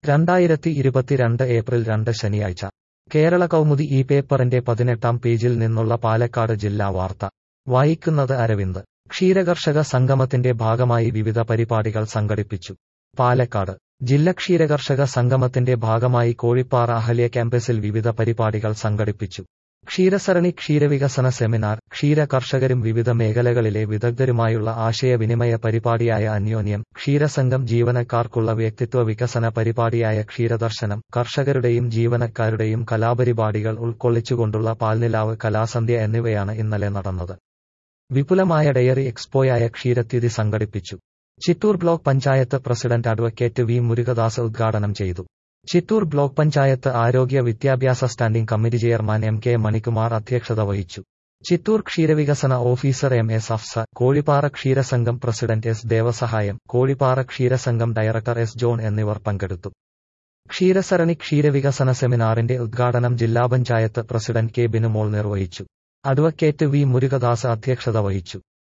രണ്ടായിരത്തി ഇരുപത്തിരണ്ട് ഏപ്രിൽ രണ്ട് ശനിയാഴ്ച കേരള കൗമുദി ഈ പേപ്പറിന്റെ പതിനെട്ടാം പേജിൽ നിന്നുള്ള പാലക്കാട് ജില്ലാ വാർത്ത വായിക്കുന്നത് അരവിന്ദ് ക്ഷീരകർഷക സംഗമത്തിന്റെ ഭാഗമായി വിവിധ പരിപാടികൾ സംഘടിപ്പിച്ചു പാലക്കാട് ജില്ല ക്ഷീരകർഷക സംഗമത്തിന്റെ ഭാഗമായി കോഴിപ്പാറ അഹല്യ ക്യാമ്പസിൽ വിവിധ പരിപാടികൾ സംഘടിപ്പിച്ചു ക്ഷീരസരണി ക്ഷീരവികസന സെമിനാർ ക്ഷീര കർഷകരും വിവിധ മേഖലകളിലെ വിദഗ്ധരുമായുള്ള ആശയവിനിമയ പരിപാടിയായ അന്യോന്യം ക്ഷീരസംഘം ജീവനക്കാർക്കുള്ള വ്യക്തിത്വ വികസന പരിപാടിയായ ക്ഷീരദർശനം കർഷകരുടെയും ജീവനക്കാരുടെയും കലാപരിപാടികൾ ഉൾക്കൊള്ളിച്ചുകൊണ്ടുള്ള പാൽനിലാവ് കലാസന്ധ്യ എന്നിവയാണ് ഇന്നലെ നടന്നത് വിപുലമായ ഡയറി എക്സ്പോയായ ക്ഷീരത്തിഥി സംഘടിപ്പിച്ചു Chittur block panchayat president advocate V Murukadas ഉദ്ഘാടനം ചെയ്തു ചിറ്റൂർ ബ്ലോക്ക് പഞ്ചായത്ത് ആരോഗ്യ വിദ്യാഭ്യാസ standing committee chairman M K Manikumar അധ്യക്ഷത വഹിച്ചു ചിറ്റൂർ ക്ഷീരവികസന officer M S Afsa Kozhippara ക്ഷീരസംഘം പ്രസിഡന്റ് എസ് ദേവസഹായം കോഴിപ്പാറ ക്ഷീരസംഘം ഡയറക്ടർ എസ് ജോൺ എന്നിവർ പങ്കെടുത്തു ക്ഷീരസരണി ക്ഷീരവികസന സെമിനാറിന്റെ ഉദ്ഘാടനം ജില്ലാ പഞ്ചായത്ത് പ്രസിഡന്റ് കെ ബിനുമോൾ നിർവഹിച്ചു അഡ്വക്കേറ്റ് വി മുരുകദാസ് അധ്യക്ഷത വഹിച്ചു